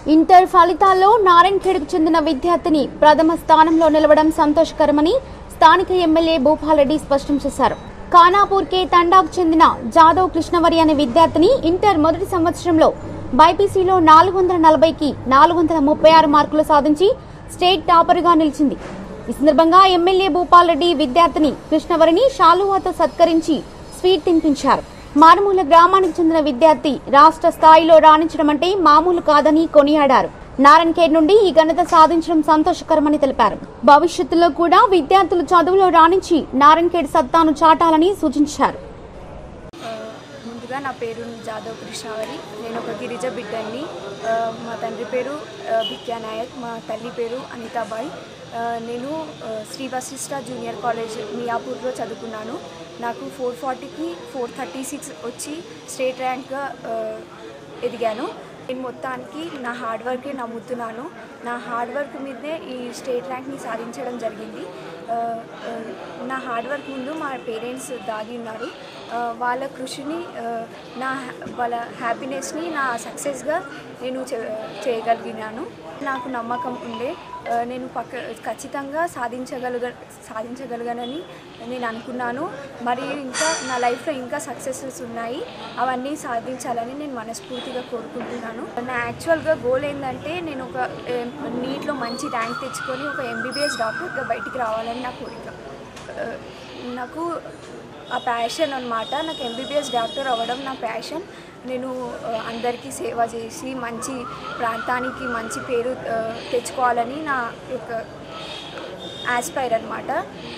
Inter ఫలితాల్లో నారాయణఖేడ్కు చెందిన విద్యార్థిని ప్రథమ స్థానంలో నిలవడం సంతోషకరమని స్థానిక ఎమ్మెల్యే భూపాలరెడ్డి స్పష్టం చేశారు ఖానాపూర్ కే తండాకు చెందిన జాదవ్ కృష్ణవరి అనే విద్యార్థిని ఇంటర్ మొదటి సంవత్సరంలో బైపీసీలో నాలుగు వందల నలభైకి నాలుగు వందల ముప్పై ఆరు మార్కులు సాధించి స్టేట్ టాపర్గా నిలిచింది ఈ సందర్భంగా ఎమ్మెల్యే భూపాలరెడ్డి విద్యార్థిని కృష్ణవరిని షాలువాతో సత్కరించి స్వీట్ తినిపించారు మారుమూల గ్రామానికి చెందిన విద్యార్థి రాష్ట్ర స్థాయిలో రాణించడం అంటే మామూలు కాదని కొనియాడారు నారాయణఖేడ్ నుండి ఈ ఘనత సాధించడం సంతోషకరమని తెలిపారు భవిష్యత్తులో కూడా విద్యార్థులు చదువులో రాణించి నారాయణఖేడ్ సత్తాను చాటాలని సూచించారు ఆ, ముందుగా నా పేరు జాదవ్ కృష్ణావరి నేను ఒక గిరిజ బిడ్డని ఆ, మా తండ్రి పేరు ఆ, భిక్యా నాయక్ మా తల్లి పేరు అనితాబాయ్ ఆ, నేను ఆ, శ్రీ వశిష్ట జూనియర్ కాలేజ్ మియాపూర్లో చదువుకున్నాను నాకు ఫోర్ ఫార్టీకి ఫోర్ థర్టీ సిక్స్ వచ్చి స్టేట్ ర్యాంక్గా ఆ, ఎదిగాను నేను మొత్తానికి నా హార్డ్ వర్కే నమ్ముతున్నాను నా హార్డ్ వర్క్ మీదే ఈ స్టేట్ ర్యాంక్ని సాధించడం జరిగింది ఆ, ఆ, నా హార్డ్ వర్క్ ముందు మా పేరెంట్స్ దాగి ఉన్నారు ఆ, వాళ్ళ కృషిని ఆ, నా హ్యా- వాళ్ళ హ్యాపీనెస్ని నా సక్సెస్గా నేను చే- చేయగలిగినాను నాకు నమ్మకం ఉండే ఆ, నేను పక్క ఖచ్చితంగా సాధించగలుగ సాధించగలిగానని నేను అనుకున్నాను మరియు ఇంకా నా లైఫ్లో ఇంకా సక్సెసెస్ ఉన్నాయి అవన్నీ సాధించాలని నేను మనస్ఫూర్తిగా కోరుకుంటున్నాను నా యాక్చువల్గా గోల్ ఏంటంటే నేను ఒక నీట్లో మంచి ర్యాంక్ తెచ్చుకొని ఒక ఎంబీబీఎస్ డాక్టర్గా బయటికి రావాలని నా కోరిక ఆ, నాకు ఆ ప్యాషన్ అన్నమాట నాకు ఎంబీబీఎస్ డాక్టర్ అవ్వడం నా ప్యాషన్ నేను ఆ, అందరికీ సేవ చేసి మంచి ప్రాంతానికి మంచి పేరు ఆ, తెచ్చుకోవాలని నా యొక్క ఆస్పైర్ అనమాట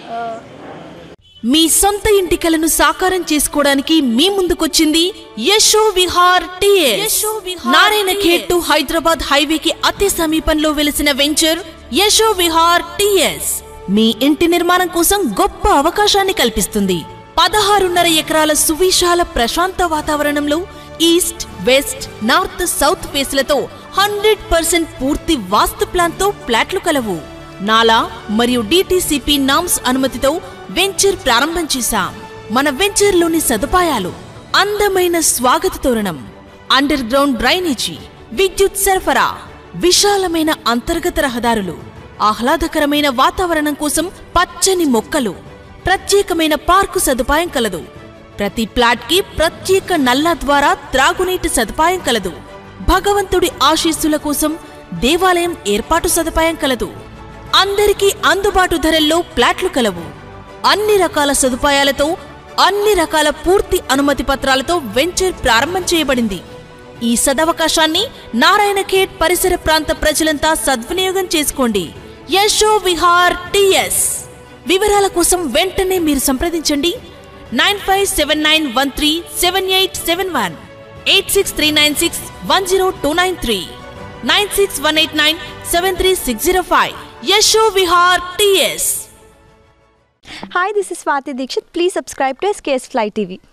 మీ సొంత ఇంటి కలను సాకారం చేసుకోవడానికి మీ ముందుకొచ్చింది Yasho Vihar TS Narayankhed to Hyderabad హైవేకి అతి సమీపంలో వెలిసిన వెంచర్ యశో విహార్ టిఎస్ మీ ఇంటి నిర్మాణం కోసం గొప్ప అవకాశాన్ని కల్పిస్తుంది పదహారున్నర ఎకరాల సువిశాల ప్రశాంత వాతావరణంలో ఈస్ట్ వెస్ట్ నార్త్ సౌత్ ఫేస్లతో హండ్రెడ్ పర్సెంట్ పూర్తి వాస్తు ప్లాన్తో ప్లాట్లు కలవు నాలా మరియు డిటిసిపి నామ్స్ అనుమతితో వెంచర్ ప్రారంభం చేశాం మన వెంచర్లోని సదుపాయాలు అందమైన స్వాగత తోరణం అండర్ గ్రౌండ్ డ్రైనేజీ విద్యుత్ సరఫరా విశాలమైన అంతర్గత రహదారులు ఆహ్లాదకరమైన వాతావరణం కోసం పచ్చని మొక్కలు ప్రత్యేకమైన పార్కు సదుపాయం కలదు ప్రతి ప్లాట్ కి ప్రత్యేక నల్లా ద్వారా త్రాగునీటి సదుపాయం కలదు భగవంతుడి ఆశీస్సుల కోసం దేవాలయం ఏర్పాటు సదుపాయం కలదు అందరికీ అందుబాటు ధరల్లో ప్లాట్లు కలవు అన్ని రకాల సదుపాయాలతో అన్ని రకాల పూర్తి అనుమతి పత్రాలతో వెంచర్ ప్రారంభం చేయబడింది ఈ సదవకాశాన్ని నారాయణఖేడ్ పరిసర ప్రాంత ప్రజలంతా సద్వినియోగం చేసుకోండి యశో విహార్ టిఎస్ వివరాల కోసం వెంటనే మీరు సంప్రదించండి nine five seven nine one three seven eight seven one eight six three nine six one zero two nine three nine six one eight nine seven three six zero five Yasho Vihar TS Hi, this is Swati Dikshit. Please subscribe to SKS Fly TV.